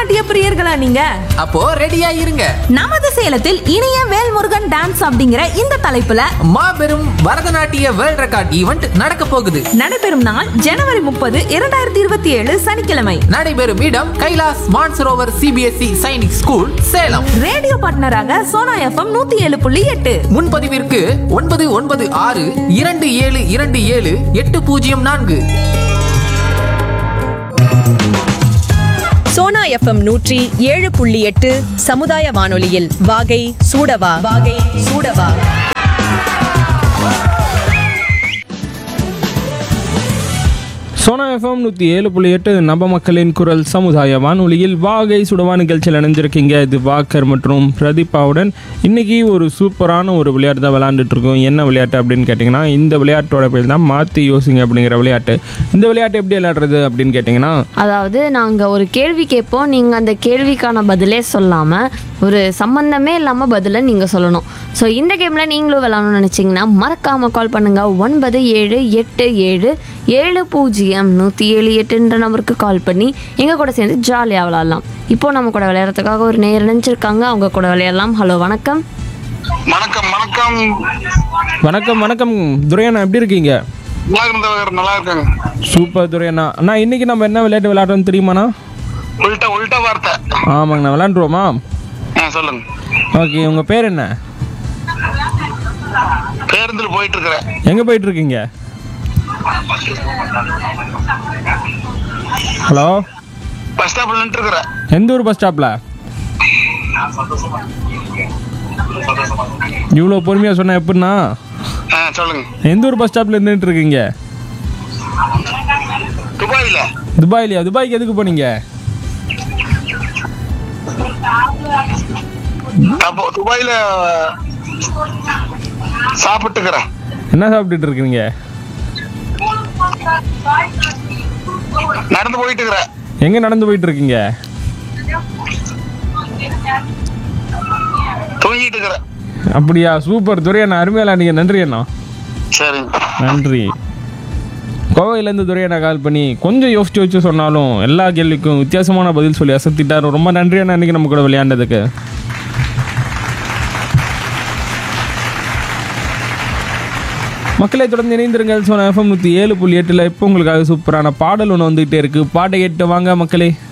பரதநாட்டிய பிரியர்களா நீங்க அப்போ ரெடியா இருங்க நமது சேலத்தில் இனிய வேல்முருகன் டான்ஸ் அப்படிங்கிற இந்த தலைப்புல மாபெரும் பரதநாட்டிய வேர்ல்ட் ரெக்கார்ட் ஈவெண்ட் நடக்க போகுது நடைபெறும் நாள் ஜனவரி முப்பது இரண்டாயிரத்தி இருபத்தி ஏழு சனிக்கிழமை நடைபெறும் இடம் Kailash Mansarovar CBSE Sainik school Salem radio பார்ட்னராக சோனா எஃப்எம் நூத்தி ஏழு புள்ளி எட்டு முன்பதிவிற்கு ஒன்பது ஒன்பது ஆறு இரண்டு ஏழு இரண்டு ஏழு எட்டு பூஜ்ஜியம் நான்கு சோனா எஃப்எம் நூற்றி ஏழு புள்ளி எட்டு சமுதாய வானொலியில் வாகை சூடவா வாகை சூடவா சோனா எஃப்எம் நூற்றி ஏழு புள்ளி எட்டு நப மக்களின் குரல் சமுதாய வானொலியில் வாகை சுடவா நிகழ்ச்சியில் இணைஞ்சிருக்கீங்க இது வாக்கர் மற்றும் பிரதீபாவுடன் இன்னைக்கு ஒரு சூப்பரான ஒரு விளையாட்டு தான் விளையாண்டுட்டு இருக்கோம் என்ன விளையாட்டு அப்படின்னு கேட்டிங்கன்னா இந்த விளையாட்டோட பேர் தான் மாற்றி யோசிங்க அப்படிங்கிற விளையாட்டு இந்த விளையாட்டு எப்படி விளையாடுறது அப்படின்னு கேட்டிங்கன்னா அதாவது நாங்கள் ஒரு கேள்வி கேட்போம் நீங்கள் அந்த கேள்விக்கான பதிலே சொல்லாமல் ஒரு சம்பந்தமே இல்லாமல் பதிலை நீங்கள் சொல்லணும் ஸோ இந்த கேமில் நீங்களும் விளாடணும்னு நினச்சிங்கன்னா மறக்காமல் கால் பண்ணுங்கள் ஒன்பது ஏழு எட்டு ஏழு ஏழு பூஜ்ஜியம் நூற்றி ஏழு எட்டுன்ற நம்பருக்கு கால் பண்ணி எங்கள் கூட சேர்ந்து ஜாலியாக விளாட்லாம் இப்போ நம்ம கூட விளையாடுறதுக்காக ஒரு நேர் நினச்சிருக்காங்க அவங்க கூட விளையாடலாம் ஹலோ வணக்கம் வணக்கம் வணக்கம் வணக்கம் வணக்கம் துரையண்ணா எப்படி இருக்கீங்க நல்லா இருந்தவர் நல்லா இருக்காங்க சூப்பர் துரையண்ணா அண்ணா இன்னைக்கு நம்ம என்ன விளையாட்டு விளையாடுறோம்னு தெரியுமாண்ணா உள்ட்ட உள்ட்ட வார்த்தை ஆமாங்கண்ணா விளையாண்டுருவோமா ஆ சொல்லுங்க ஓகே உங்கள் பேர் என்ன பேருந்தில் போயிட்டு இருக்கிறேன் எங்கே போயிட்டு இருக்கீங்க ஹலோ பஸ் ஸ்டாப்ல நின்று இருக்கிறேன் எந்த ஊர் பஸ் ஸ்டாப்பில் இவ்வளோ பொறுமையாக சொன்ன எப்படின்னா ஆ சொல்லுங்க எந்த ஊர் பஸ் ஸ்டாப்பில் இருந்துட்டு இருக்கீங்க துபாயில துபாயிலையா துபாய்க்கு எதுக்கு போனீங்க அப்போ துபாயில சாப்பிட்டுக்கிறேன் என்ன சாப்பிட்டுட்டு இருக்கீங்க நடந்து போயிட்டு இருக்கிறேன் எங்கே நடந்து போயிட்டு இருக்கீங்க தூங்கிட்டு இருக்கிறேன் அப்படியா சூப்பர் துரையண்ணா அருமையா நீங்கள் நன்றி அண்ணா சரிங்க நன்றி கோவையிலேருந்து துரையண்ணா கால் பண்ணி கொஞ்சம் யோசிச்சு யோசிச்சு சொன்னாலும் எல்லா கேள்விக்கும் வித்தியாசமான பதில் சொல்லி அசத்திட்டாரு ரொம்ப நன்றி அண்ணா இன்னைக்கு நம்ம கூட விளையாண்டதுக்கு மக்களை தொடர்ந்து இணைந்திருங்கள் சோனா எஃப்எம் நூற்றி ஏழு புள்ளி எட்டில் இப்போ உங்களுக்காக சூப்பரான பாடல் ஒன்று வந்துகிட்டே இருக்குது பாட்டை கேட்டு வாங்க மக்களே